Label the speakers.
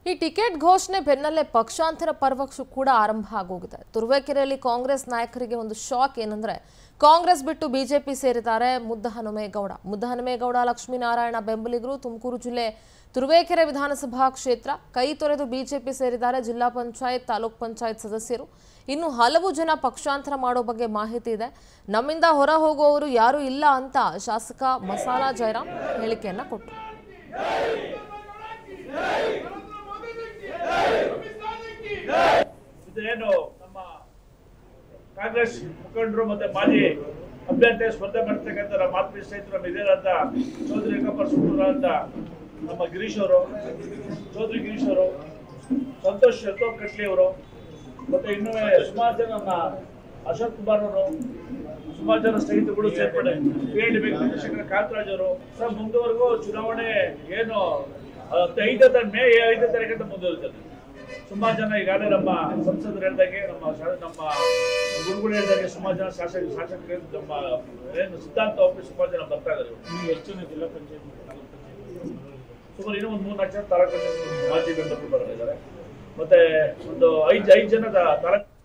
Speaker 1: ಈ ಟಿಕೆಟ್ ಘೋಷಣೆ ಬೆನ್ನಲ್ಲೇ ಪಕ್ಷಾಂತರ ಪರ್ವಕ್ಷ ಕೂಡ ಆರಂಭ ಆಗೋಗಿದೆ ತುರುವೇಕೆರೆಯಲ್ಲಿ ಕಾಂಗ್ರೆಸ್ ನಾಯಕರಿಗೆ ಒಂದು ಶಾಕ್ ಏನಂದ್ರೆ ಕಾಂಗ್ರೆಸ್ ಬಿಟ್ಟು ಬಿಜೆಪಿ ಸೇರಿದ್ದಾರೆ ಮುದ್ದಹನುಮೇಗೌಡ ಮುದ್ದಹನುಮೇಗೌಡ ಲಕ್ಷ್ಮೀನಾರಾಯಣ ಬೆಂಬಲಿಗರು ತುಮಕೂರು ಜಿಲ್ಲೆ ತುರುವೇಕೆರೆ ವಿಧಾನಸಭಾ ಕ್ಷೇತ್ರ ಕೈ ತೊರೆದು ಬಿಜೆಪಿ ಸೇರಿದ್ದಾರೆ ಜಿಲ್ಲಾ ಪಂಚಾಯತ್ ತಾಲೂಕ್ ಪಂಚಾಯತ್ ಸದಸ್ಯರು ಇನ್ನು ಹಲವು ಜನ ಪಕ್ಷಾಂತರ ಮಾಡೋ ಬಗ್ಗೆ ಮಾಹಿತಿ ಇದೆ ನಮ್ಮಿಂದ ಹೊರ ಹೋಗುವವರು ಯಾರೂ ಇಲ್ಲ ಅಂತ ಶಾಸಕ ಮಸಾಲಾ ಜಯರಾಮ್ ಹೇಳಿಕೆಯನ್ನ ಕೊಟ್ಟರು
Speaker 2: ಇದೇನು ನಮ್ಮ ಕಾಂಗ್ರೆಸ್ ಮುಖಂಡರು ಮತ್ತೆ ಮಾಜಿ ಅಭ್ಯರ್ಥಿ ಸ್ಪರ್ಧೆ ಮಾಡ್ತಕ್ಕಂಥ ನಮ್ಮ ಆತ್ಮೀಯ ಸ್ನೇಹಿತರು ನಮ್ಮ ಹಿರಿಯರಾದ ಚೌಧರಿ ರೇಖಾಪರ್ ಸುಂದರ ಅಂತ ನಮ್ಮ ಗಿರೀಶ್ ಅವರು ಚೌಧರಿ ಗಿರೀಶ್ ಅವರು ಸಂತೋಷ್ ಶರ್ತೋಪ್ ಕಟ್ಲಿ ಅವರು ಮತ್ತೆ ಇನ್ನೂ ಸುಮಾರು ಜನ ನಮ್ಮ ಅಶೋಕ್ ಕುಮಾರ್ ಅವರು ಸುಮಾರು ಜನ ಸ್ನೇಹಿತರುಗಳು ಸೇರ್ಪಡೆ ಪಿ ಎಲ್ ಡಿ ಬ್ಯಾಂಕ್ ನಿರ್ದೇಶಕರ ಕಾಂತರಾಜ್ ಅವರು ಸರ್ ಮುಂದುವರೆಗೂ ಚುನಾವಣೆ ಏನು ಹತ್ತು ಐದನೇ ತಾರೀಕು ಮೇ ಐದನೇ ತಾರೀಕಿಂದ ಮುಂದುವರಿತದೆ ಸುಮಾರು ಜನ ಈಗಾಗಲೇ ನಮ್ಮ ಸಂಸದರು ಹೇಳ್ದಂಗೆ ನಮ್ಮ ಶಾ- ನಮ್ಮ ಗುರುಗಳು ಹೇಳ್ದಂಗೆ ಸುಮಾರು ಜನ ಶಾಸಕ ಶಾಸಕರು ನಮ್ಮ ಏನು ಸಿದ್ಧಾಂತ ಒಪ್ಪಿ ಸುಮಾರು ಜನ ಬರ್ತಾ ಇದ್ದಾರೆ
Speaker 3: ನೀವು ಎಷ್ಟು ಜನ ಜಿಲ್ಲಾ ಪಂಚಾಯತ್ ಮತ್ತು ತಾಲೂಕ್ ಪಂಚಾಯತ್
Speaker 2: ಸುಮಾರು ಇನ್ನೂ ಒಂದು ಮೂರು ನಾಲ್ಕು ಜನ ತಾಲೂಕು ಮಾಜಿ ಮೆಂಬರ್ಗಳು ಬರಲಿದ್ದಾರೆ ಮತ್ತೆ ಒಂದು ಐದು ಐದು ಜನ ತಾಲೂಕು